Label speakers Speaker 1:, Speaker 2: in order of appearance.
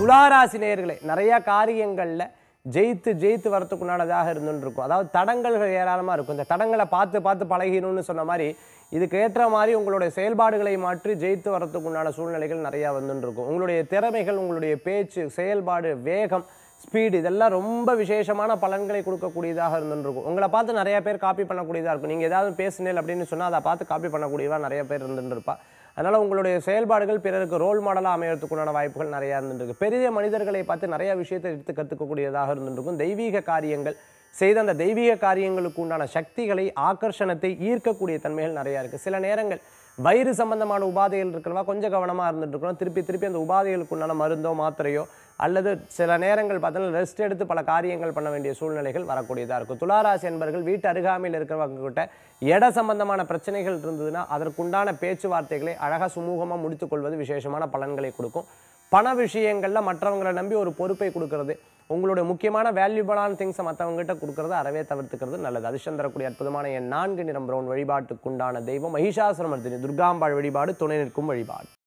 Speaker 1: துளாராசி நேயர்களே நிறைய காரியங்களில் ஜெயித்து ஜெயித்து வரத்துக்குண்டானதாக இருந்துன்னு இருக்கும் அதாவது தடங்கல்கள் ஏராளமாக இருக்கும் இந்த தடங்களை பார்த்து பார்த்து பழகிடணும்னு சொன்ன மாதிரி இதுக்கு ஏற்ற மாதிரி உங்களுடைய செயல்பாடுகளை மாற்றி ஜெயித்து வரத்துக்குண்டான சூழ்நிலைகள் நிறையா வந்துன்னு இருக்கும் உங்களுடைய திறமைகள் உங்களுடைய பேச்சு செயல்பாடு வேகம் ஸ்பீடு இதெல்லாம் ரொம்ப விசேஷமான பலன்களை கொடுக்கக்கூடியதாக இருந்துன்னு இருக்கும் உங்களை பார்த்து நிறைய பேர் காப்பி பண்ணக்கூடியதாக இருக்கும் நீங்கள் ஏதாவது பேசுனேன் அப்படின்னு சொன்னால் அதை பார்த்து காப்பி பண்ணக்கூடியவா நிறைய பேர் இருந்துட்டு இருப்பா அதனால் உங்களுடைய செயல்பாடுகள் பிறருக்கு ரோல் மாடலாக அமையறதுக்குண்டான வாய்ப்புகள் நிறையா இருந்துருக்கு பெரிய மனிதர்களை பார்த்து நிறைய விஷயத்தை எடுத்து கற்றுக்கக்கூடியதாக இருந்துருக்கும் தெய்வீக காரியங்கள் செய்த அந்த தெய்வீக காரியங்களுக்கு உண்டான சக்திகளை ஆகர்ஷணத்தை ஈர்க்கக்கூடிய தன்மைகள் நிறையா இருக்குது சில நேரங்கள் வயிறு சம்பந்தமான உபாதைகள் இருக்கிறவா கொஞ்சம் கவனமாக இருந்துட்டு இருக்கணும் திருப்பி திருப்பி அந்த உபாதைகளுக்கு உண்டான மருந்தோ மாத்திரையோ அல்லது சில நேரங்கள் பார்த்தீங்கன்னா ரெஸ்ட் எடுத்து பல காரியங்கள் பண்ண வேண்டிய சூழ்நிலைகள் வரக்கூடியதாக இருக்கும் துளாராசி என்பர்கள் வீட்டு அருகாமையில் இருக்கிறவங்க கிட்ட இட சம்பந்தமான பிரச்சனைகள் இருந்ததுன்னா அதற்குண்டான பேச்சுவார்த்தைகளை அழகாக சுமூகமாக முடித்துக்கொள்வது விசேஷமான பலன்களை கொடுக்கும் பண விஷயங்கள்ல மற்றவங்களை நம்பி ஒரு பொறுப்பை கொடுக்கறது உங்களுடைய முக்கியமான வேல்யூபிளான திங்ஸை மற்றவங்ககிட்ட கொடுக்கறது அறவே தவிர்த்துக்கிறது நல்லது அதிர்ஷ்டம் தரக்கூடிய அற்புதமான என் நான்கு நிறம் பிரவுன் வழிபாட்டுக்குண்டான தெய்வம் மகிஷாசுரமர்த்தினி துர்காம்பாள் வழிபாடு துணை நிற்கும் வழிபாடு